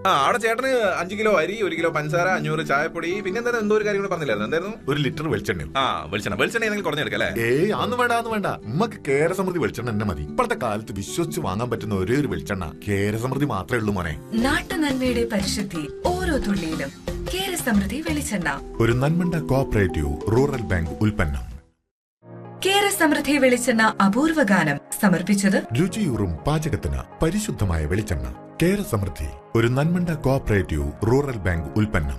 ആ അവിടെ ചേട്ടന് അഞ്ച് കിലോ അരി ഒരു കിലോ പഞ്ചസാര അഞ്ഞൂറ് ചായപ്പൊടി പിന്നെ എന്താ എന്തോ ഒരു കാര്യം കൂടെ പറഞ്ഞില്ലായിരുന്നു എന്തായിരുന്നു ഒരു ലിറ്റർ വെളിച്ചെണ്ണ ആ വെളിച്ചെണ്ണ വെളിച്ചെണ്ണ നിങ്ങൾ കുറഞ്ഞെടുക്കാം അല്ലേ ഏയ് അന്ന് വേണ്ട അന്ന് വേണ്ട ഉമ്മക്ക് കേരസമൃദ്ധി വെളിച്ചെണ്ണ തന്നെ മതി ഇപ്പോഴത്തെ കാലത്ത് വിശ്വസിച്ച് വാങ്ങാൻ പറ്റുന്ന ഒരേ ഒരു വെളിച്ചെണ്ണ കേരസമൃദ്ധി മാത്രമേ ഉള്ളൂ മോനെ നാട്ടുനന്മയുടെ പരിശുദ്ധി ഓരോ തുള്ളിയിലും കേര സമൃദ്ധി വെളിച്ചെണ്ണ ഒരു നന്മണ്ട കോഓപ്പറേറ്റീവ് റൂറൽ ബാങ്ക് ഉൽപ്പന്നം കേര സമൃദ്ധി വെളിച്ചെണ്ണ അപൂർവ ഗാനം സമർപ്പിച്ചത് രുചിയൂറും പാചകത്തിന് പരിശുദ്ധമായ വെളിച്ചെണ്ണ കേരസമൃദ്ധി ഒരു നന്മണ്ട കോഓപ്പറേറ്റീവ് റൂറൽ ബാങ്ക് ഉൽപ്പന്നം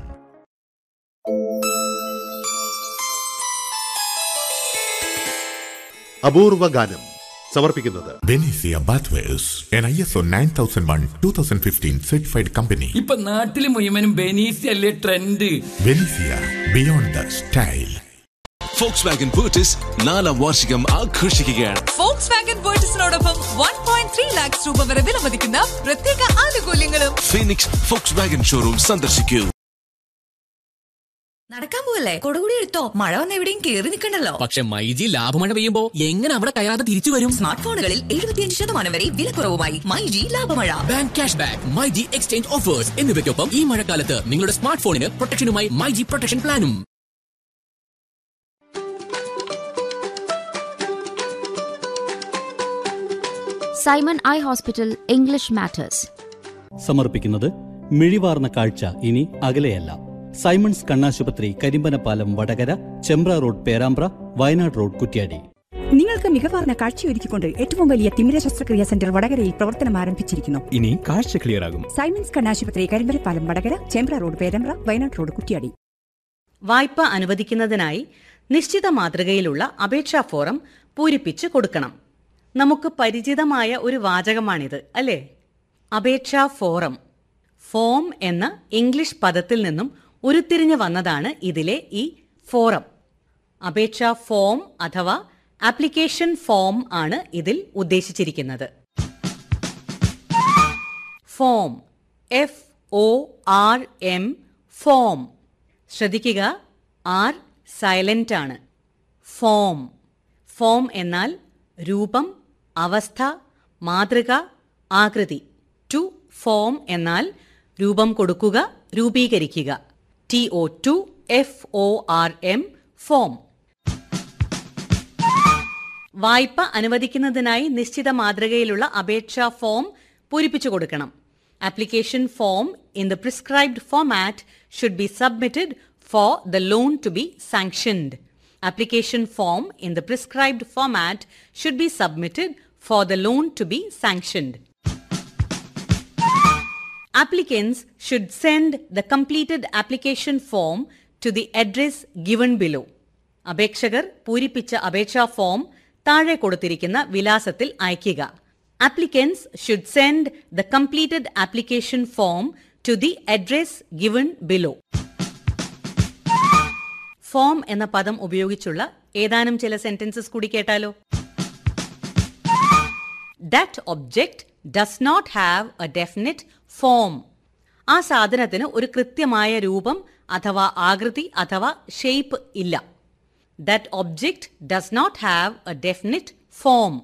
അപൂർവ ഗാനം സമർപ്പിക്കുന്നത് Benesia bathwares an I S O nine thousand one two thousand fifteen certified company ഇപ്പൊ നാട്ടില് മുഴുവനും ബെനീസി അല്ലേ trend Benesia beyond the style Volkswagen പൂർട്ടിസ് നാലാം വാർഷികം ആഘോഷിക്കുകയാണ് ഫോക്സ് വാഗൻ പേർച്ചസിനോടൊപ്പം വൺ പോയിന്റ് ത്രീ ലാക്സ് രൂപ വരെ വിലമതിക്കുന്ന പ്രത്യേക ആനുകൂല്യങ്ങളും ഫീനിക്സ് ഫോക്സ് വാഗൻ ഷോറൂം സന്ദർശിക്കൂ നടക്കാൻ പോവല്ലേ കൊടുകൂടി എടുത്തോ മഴ വന്ന് എവിടെയും കേറി നിൽക്കണ്ടല്ലോ പക്ഷെ മൈജി ലാഭമഴ പെയ്യുമ്പോ എങ്ങനെ അവിടെ കയറാതെ തിരിച്ചു വരും സ്മാർട്ട് ഫോണുകളിൽ എഴുപത്തിയഞ്ച് ശതമാനം വരെ വിലക്കുറവുമായി മൈജി ലാഭമഴ bank cash back myG exchange offers എന്നിവയ്ക്കൊപ്പം ഈ മഴക്കാലത്ത് നിങ്ങളുടെ സ്മാർട്ട് ഫോണിന് പ്രൊട്ടക്ഷനുമായി മൈജി പ്രൊട്ടക്ഷൻ പ്ലാനും Simon eye hospital English matters സമർപ്പിക്കുന്നത് മിഴിവാർന്ന കാഴ്ച ഇനി അകലെയല്ല സൈമൺസ് കണ്ണാശുപത്രി കരിമ്പനപ്പാലം വടകര ചെമ്പ്ര റോഡ് പേരാമ്പ്ര വയനാട് റോഡ് കുറ്റ്യാടി നിങ്ങൾക്ക് മികവാർന്ന കാഴ്ചയൊരുക്കിക്കൊണ്ട് ഏറ്റവും വലിയ തിമിര ശസ്ത്രക്രിയാ സെന്റർ വടകരയിൽ പ്രവർത്തനം ആരംഭിച്ചിരിക്കുന്നു ഇനി കാഴ്ച ക്ലിയർ ആകും സൈമൻസ് കണ്ണാശുപത്രി കരിമ്പലപ്പാലം വടകര ചേമ്പ്ര റോഡ് പേരമ്പ്ര വയനാട് റോഡ് കുറ്റ്യാടി വായ്പ അനുവദിക്കുന്നതിനായി നിശ്ചിത മാതൃകയിലുള്ള അപേക്ഷാ ഫോറം പൂരിപ്പിച്ച് കൊടുക്കണം നമുക്ക് പരിചിതമായ ഒരു വാചകമാണിത് അല്ലേ അപേക്ഷാ ഫോറം ഫോം എന്ന ഇംഗ്ലീഷ് പദത്തിൽ നിന്നും ഉരുത്തിരിഞ്ഞു വന്നതാണ് ഇതിലെ ഈ ഫോറം അപേക്ഷാ ഫോം അഥവാ ആപ്ലിക്കേഷൻ ഫോം ആണ് ഇതിൽ ഉദ്ദേശിച്ചിരിക്കുന്നത് form F O R M form ശ്രദ്ധിക്കുക ആർ സൈലന്റ് ആണ് ഫോം ഫോം എന്നാൽ രൂപം അവസ്ഥ മാതൃക ആകൃതി ടു ഫോം എന്നാൽ രൂപം കൊടുക്കുക രൂപീകരിക്കുക T O to F O R M form വായ്പ അനുവദിക്കുന്നതിനായി നിശ്ചിത മാതൃകയിലുള്ള അപേക്ഷാ ഫോം പൂരിപ്പിച്ചു കൊടുക്കണം application form in the prescribed format should be submitted for the loan to be sanctioned application form in the prescribed format should be submitted for the loan to be sanctioned Applicants should send the completed application form to the address given below. അപേക്ഷകർ പൂരിപ്പിച്ച അപേക്ഷാ form താഴെ കൊടുത്തിരിക്കുന്ന വിലാസത്തിൽ അയയ്ക്കുക applicants should send the completed application form to the address given below form എന്ന പദം ഉപയോഗിച്ചുള്ള ഏതാനും ചില സെന്റൻസസ് കൂടി കേട്ടാലോ that object does not have a definite form ആ സാധനത്തിന് ഒരു കൃത്യമായ രൂപം അഥവാ ആകൃതി അഥവാ ഷേപ്പ് ഇല്ല that object does not have a definite form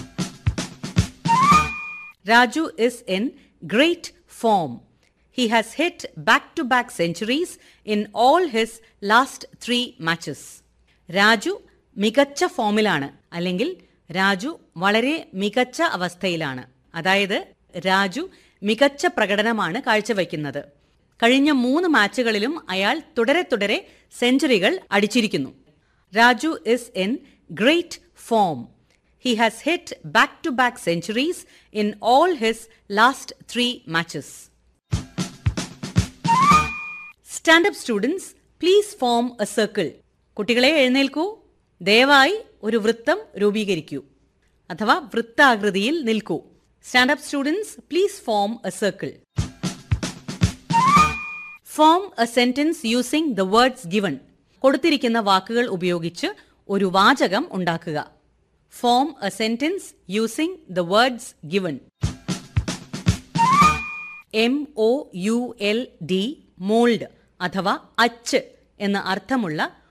Raju is in great form he has hit back to back centuries in all his last three matches Raju മികച്ച ഫോമിലാണ് അല്ലെങ്കിൽ രാജു വളരെ മികച്ച അവസ്ഥയിലാണ് അതായത് രാജു മികച്ച പ്രകടനമാണ് കാഴ്ചവെക്കുന്നത് കഴിഞ്ഞ മൂന്ന് മാച്ചുകളിലും അയാൾ തുടരെ തുടരെ സെഞ്ചുറികൾ അടിച്ചിരിക്കുന്നു Raju is in great form he has hit back to back centuries in all his last three matches stand up students please form a circle കുട്ടികളെ എഴുന്നേൽക്കൂ ദയവായി ഒരു വൃത്തം രൂപീകരിക്കൂ അഥവാ വൃത്താകൃതിയിൽ നിൽക്കൂ stand up students please form a circle form A sentence using the words given കൊടുത്തിരിക്കുന്ന വാക്കുകൾ ഉപയോഗിച്ച് ഒരു വാചകം ഉണ്ടാക്കുക ഫോം A sentence using the words ഗിവൺ M O U L D mould അഥവാ അച്ച് എന്ന അർത്ഥമുള്ള